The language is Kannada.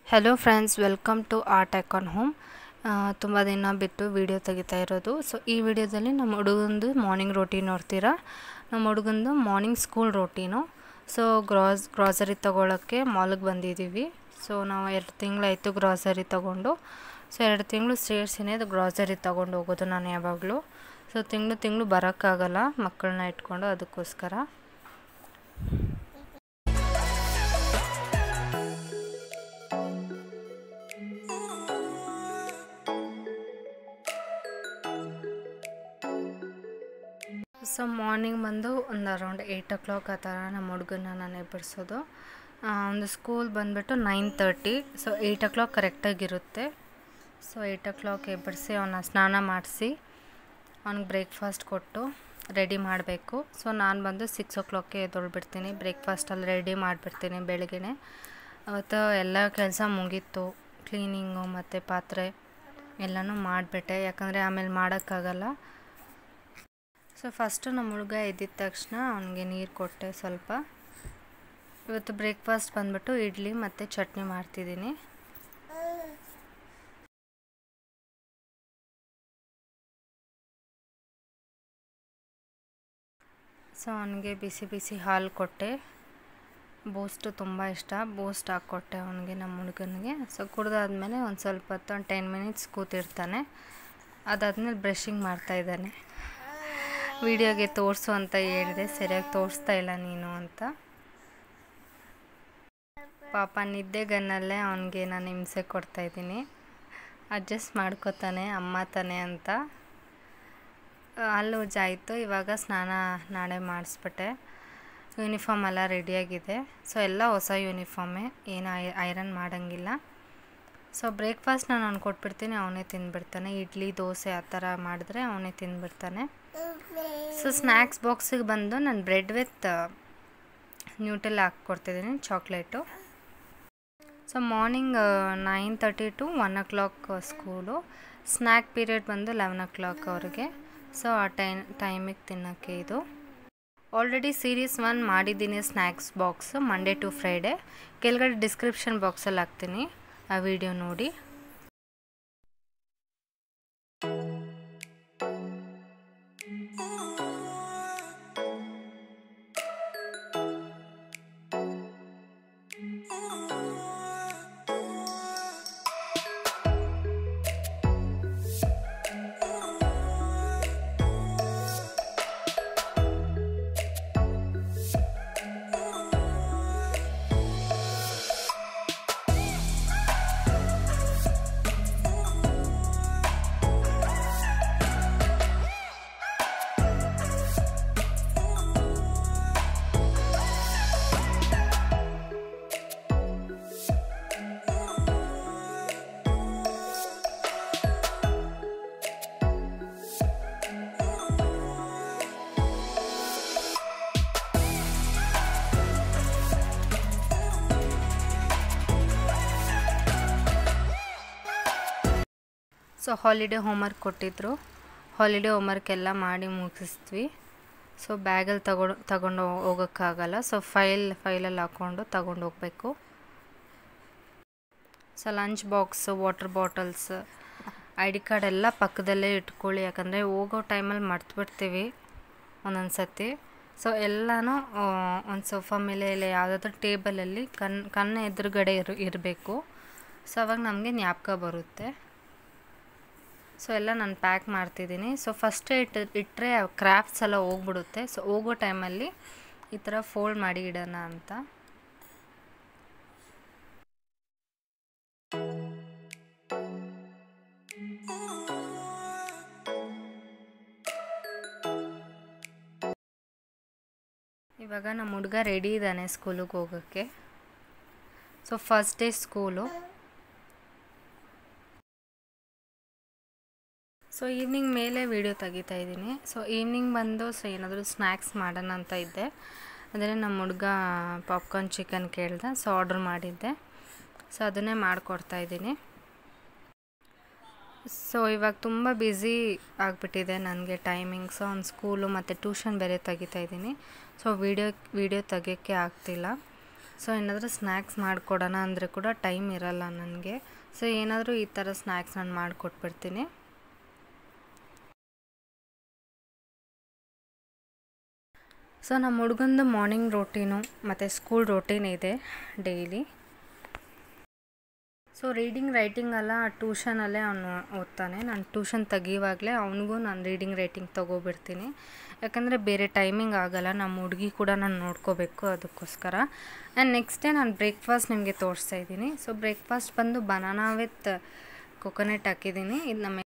hello friends welcome to art icon home ತುಂಬ ದಿನ ಬಿಟ್ಟು ವಿಡಿಯೋ ತೆಗಿತಾ ಇರೋದು ಸೊ ಈ ವಿಡಿಯೋದಲ್ಲಿ ನಮ್ಮ ಹುಡುಗಂದು ಮಾರ್ನಿಂಗ್ ರೋಟೀನ್ ನೋಡ್ತೀರಾ ನಮ್ಮ ಹುಡುಗಂದು morning school routine so gross grocery ತೊಗೊಳಕ್ಕೆ ಮಾಲ್ಗೆ ಬಂದಿದ್ದೀವಿ ಸೊ ನಾವು ಎರಡು ತಿಂಗಳಾಯಿತು ಗ್ರಾಸರಿ ತೊಗೊಂಡು ಸೊ ಎರಡು ತಿಂಗಳು ಸೇರಿಸಿನೇ ಅದು ಗ್ರಾಸರಿ ತೊಗೊಂಡು ಹೋಗೋದು ನಾನು ಯಾವಾಗಲೂ ಸೊ ತಿಂಗಳು ತಿಂಗಳು ಬರೋಕ್ಕಾಗಲ್ಲ ಮಕ್ಕಳನ್ನ ಇಟ್ಕೊಂಡು ಅದಕ್ಕೋಸ್ಕರ ಸೊ ಮಾರ್ನಿಂಗ್ ಬಂದು ಒಂದು ಅರೌಂಡ್ ಏಯ್ಟ್ ಓ ಕ್ಲಾಕ್ ಆ ಥರ ನಮ್ಮ ಹುಡುಗನ ನಾನು ಎಬ್ಬರಿಸೋದು ಒಂದು ಸ್ಕೂಲ್ ಬಂದುಬಿಟ್ಟು nine thirty so eight o'clock ಕರೆಕ್ಟಾಗಿರುತ್ತೆ ಸೊ ಏಯ್ಟ್ ಓ ಕ್ಲಾಕ್ ಎಬ್ಬರಿಸಿ ಅವನ ಸ್ನಾನ ಮಾಡಿಸಿ ಅವ್ನಿಗೆ ಬ್ರೇಕ್ಫಾಸ್ಟ್ ಕೊಟ್ಟು ರೆಡಿ ಮಾಡಬೇಕು ಸೊ ನಾನು ಬಂದು ಸಿಕ್ಸ್ ಓ ಕ್ಲಾಕ್ಗೆ ಎದ್ದೊಳ್ಬಿಡ್ತೀನಿ ಬ್ರೇಕ್ಫಾಸ್ಟಲ್ಲಿ ರೆಡಿ ಮಾಡಿಬಿಡ್ತೀನಿ ಬೆಳಗ್ಗೆ ಅವತ್ತು ಎಲ್ಲ ಕೆಲಸ ಮುಗೀತು ಕ್ಲೀನಿಂಗು ಮತ್ತು ಪಾತ್ರೆ ಎಲ್ಲನೂ ಮಾಡಿಬಿಟ್ಟೆ ಯಾಕಂದರೆ ಆಮೇಲೆ ಮಾಡೋಕ್ಕಾಗಲ್ಲ ಸೊ ಫಸ್ಟು ನಮ್ಮ ಹುಡುಗ ಎದ್ದಿದ ತಕ್ಷಣ ಅವನಿಗೆ ನೀರು ಕೊಟ್ಟೆ ಸ್ವಲ್ಪ ಇವತ್ತು ಬ್ರೇಕ್ಫಾಸ್ಟ್ ಬಂದ್ಬಿಟ್ಟು ಇಡ್ಲಿ ಮತ್ತು ಚಟ್ನಿ ಮಾಡ್ತಿದ್ದೀನಿ ಸೊ ಅವನಿಗೆ ಬಿಸಿ ಬಿಸಿ ಹಾಲು ಕೊಟ್ಟೆ ಬೂಸ್ಟು ತುಂಬ ಇಷ್ಟ ಬೂಸ್ಟ್ ಹಾಕ್ಕೊಟ್ಟೆ ಅವನಿಗೆ ನಮ್ಮ ಹುಡುಗನಿಗೆ ಸೊ ಕುಡ್ದಾದ್ಮೇಲೆ ಒಂದು ಸ್ವಲ್ಪ ಹೊತ್ತು ಒಂದು ಟೆನ್ ಮಿನಿಟ್ಸ್ ಕೂತಿರ್ತಾನೆ ಅದಾದ್ಮೇಲೆ ಬ್ರಷಿಂಗ್ ಮಾಡ್ತಾಯಿದ್ದಾನೆ ವಿಡಿಯೋಗೆ ತೋರಿಸು ಅಂತ ಹೇಳಿದೆ ಸರಿಯಾಗಿ ತೋರಿಸ್ತಾ ಇಲ್ಲ ನೀನು ಅಂತ ಪಾಪ ನಿದ್ದೆಗನ್ನಲ್ಲೇ ಅವನಿಗೆ ನಾನು ಹಿಂಸೆ ಕೊಡ್ತಾಯಿದ್ದೀನಿ ಅಡ್ಜಸ್ಟ್ ಮಾಡ್ಕೋತಾನೆ ಅಮ್ಮ ತಾನೆ ಅಂತ ಅಲ್ಲಿ ಆಯಿತು ಇವಾಗ ಸ್ನಾನ ನಾಳೆ ಮಾಡಿಸ್ಬಿಟ್ಟೆ ಯೂನಿಫಾರ್ಮ್ ಎಲ್ಲ ರೆಡಿಯಾಗಿದೆ ಸೊ ಎಲ್ಲ ಹೊಸ ಯೂನಿಫಾರ್ಮೇ ಏನು ಐ ಐರನ್ ಮಾಡೋಂಗಿಲ್ಲ ಸೊ ಬ್ರೇಕ್ಫಾಸ್ಟ್ ನಾನು ಅವ್ನು ಕೊಟ್ಬಿಡ್ತೀನಿ ಅವನೇ ತಿಂದ್ಬಿಡ್ತಾನೆ ಇಡ್ಲಿ ದೋಸೆ ಆ ಥರ ಮಾಡಿದ್ರೆ ಅವನೇ ತಿಂದ್ಬಿಡ್ತಾನೆ ಸೊ ಸ್ನ್ಯಾಕ್ಸ್ ಬಾಕ್ಸಿಗೆ ಬಂದು ನಾನು ಬ್ರೆಡ್ ವಿತ್ ನ್ಯೂಟೆಲ್ಲ ಹಾಕ್ಕೊಡ್ತಿದ್ದೀನಿ chocolate so morning nine thirty to one o'clock school snack period ಬಂದು ಲೆವೆನ್ ಓ ಕ್ಲಾಕ್ ಅವ್ರಿಗೆ ಸೊ ಆ ಟೈಮ್ ಟೈಮಿಗೆ ತಿನ್ನೋಕ್ಕೆ ಇದು ಆಲ್ರೆಡಿ ಸೀರೀಸ್ ಒನ್ ಮಾಡಿದ್ದೀನಿ snacks box Monday to Friday ಕೆಳಗಡೆ ಡಿಸ್ಕ್ರಿಪ್ಷನ್ ಬಾಕ್ಸಲ್ಲಿ ಹಾಕ್ತೀನಿ ಆ ವಿಡಿಯೋ ನೋಡಿ ಸೊ ಹಾಲಿಡೇ ಹೋಮ್ವರ್ಕ್ ಕೊಟ್ಟಿದ್ದರು ಹಾಲಿಡೇ ಹೋಮ್ವರ್ಕ್ ಎಲ್ಲ ಮಾಡಿ ಮುಗಿಸ್ದ್ವಿ ಸೊ ಬ್ಯಾಗಲ್ಲಿ ತಗೊಂಡು ತಗೊಂಡು ಹೋಗೋಕ್ಕಾಗಲ್ಲ ಸೊ ಫೈಲ್ ಫೈಲಲ್ಲಿ ಹಾಕ್ಕೊಂಡು ತಗೊಂಡು ಹೋಗಬೇಕು so lunch box water bottles I D card ಎಲ್ಲ ಪಕ್ಕದಲ್ಲೇ ಇಟ್ಕೊಳ್ಳಿ ಯಾಕಂದರೆ ಹೋಗೋ ಟೈಮಲ್ಲಿ ಮರ್ತ್ಬಿಡ್ತೀವಿ ಒಂದೊಂದು ಸತಿ ಸೊ ಎಲ್ಲನೂ ಒಂದು ಸೋಫಾ ಮೇಲೆ ಇಲ್ಲ ಯಾವುದಾದ್ರೂ ಟೇಬಲಲ್ಲಿ ಕಣ್ ಕಣ್ಣ ಎದುರುಗಡೆ ಇರ ಇರಬೇಕು ಸೊ ಅವಾಗ ನಮಗೆ ಜ್ಞಾಪಕ ಬರುತ್ತೆ ಸೊ ಎಲ್ಲ ನಾನು ಪ್ಯಾಕ್ ಮಾಡ್ತಿದ್ದೀನಿ ಸೊ ಫಸ್ಟೇ ಇಟ್ಟು ಇಟ್ಟರೆ ಕ್ರಾಫ್ಟ್ಸ್ ಎಲ್ಲ ಹೋಗ್ಬಿಡುತ್ತೆ ಸೊ ಹೋಗೋ ಟೈಮಲ್ಲಿ ಈ ಥರ ಫೋಲ್ಡ್ ಮಾಡಿ ಇಡೋಣ ಅಂತ ಇವಾಗ ನಮ್ಮ ಹುಡುಗ ರೆಡಿ ಇದ್ದಾನೆ ಸ್ಕೂಲಿಗೆ ಹೋಗೋಕ್ಕೆ so first day school so evening ಮೇಲೆ ವೀಡಿಯೋ ತೆಗಿತಾ ಇದ್ದೀನಿ ಸೊ ಈವ್ನಿಂಗ್ ಬಂದು ಸೊ ಏನಾದರೂ ಸ್ನ್ಯಾಕ್ಸ್ ಮಾಡೋಣ ಅಂತ ಇದ್ದೆ ಅಂದರೆ ನಮ್ಮ ಹುಡುಗ ಪಾಪ್ಕಾರ್ನ್ ಚಿಕನ್ ಕೇಳ್ದೆ ಸೊ ಆರ್ಡ್ರ್ ಮಾಡಿದ್ದೆ ಸೊ ಅದನ್ನೇ ಮಾಡಿಕೊಡ್ತಾ ಇದ್ದೀನಿ ಸೊ ಇವಾಗ ತುಂಬ ಬ್ಯುಸಿ ಆಗಿಬಿಟ್ಟಿದೆ ನನಗೆ ಟೈಮಿಂಗ್ಸು ಅವ್ನು ಸ್ಕೂಲು ಮತ್ತು ಟ್ಯೂಷನ್ ಬೇರೆ ತೆಗಿತಾ ಇದ್ದೀನಿ ಸೊ ವೀಡಿಯೋ ವೀಡಿಯೋ ತೆಗಿಯೋಕ್ಕೆ ಆಗ್ತಿಲ್ಲ ಸೊ ಏನಾದರೂ ಸ್ನ್ಯಾಕ್ಸ್ ಮಾಡಿಕೊಡೋಣ ಅಂದರೆ ಕೂಡ ಟೈಮ್ ಇರಲ್ಲ ನನಗೆ ಸೊ ಏನಾದರೂ ಈ ಥರ ಸ್ನ್ಯಾಕ್ಸ್ ನಾನು ಮಾಡಿಕೊಟ್ಬಿಡ್ತೀನಿ ಸೊ ನಮ್ಮ ಹುಡುಗಂದು ಮಾರ್ನಿಂಗ್ ರೋಟೀನು ಮತ್ತು ಸ್ಕೂಲ್ ರೋಟೀನ್ ಇದೆ ಡೈಲಿ ಸೊ ರೀಡಿಂಗ್ ರೈಟಿಂಗ್ ಎಲ್ಲ ಟ್ಯೂಷನಲ್ಲೇ ಅವನು ಓದ್ತಾನೆ ನಾನು ಟ್ಯೂಷನ್ ತೆಗಿಯುವಾಗಲೇ ಅವನಿಗೂ ನಾನು ರೀಡಿಂಗ್ ರೈಟಿಂಗ್ ತೊಗೊಬಿಡ್ತೀನಿ ಯಾಕಂದರೆ ಬೇರೆ ಟೈಮಿಂಗ್ ಆಗೋಲ್ಲ ನಮ್ಮ ಹುಡುಗಿ ಕೂಡ ನಾನು ನೋಡ್ಕೋಬೇಕು ಅದಕ್ಕೋಸ್ಕರ ಆ್ಯಂಡ್ ನೆಕ್ಸ್ಟ್ ಡೇ ನಾನು ಬ್ರೇಕ್ಫಾಸ್ಟ್ ನಿಮಗೆ ತೋರಿಸ್ತಾ ಇದ್ದೀನಿ ಸೊ ಬ್ರೇಕ್ಫಾಸ್ಟ್ ಬಂದು ಬನಾನಾ ವಿತ್ ಕೊಕೊನೆಟ್ ಹಾಕಿದ್ದೀನಿ ಇದು ನಮ್ಮ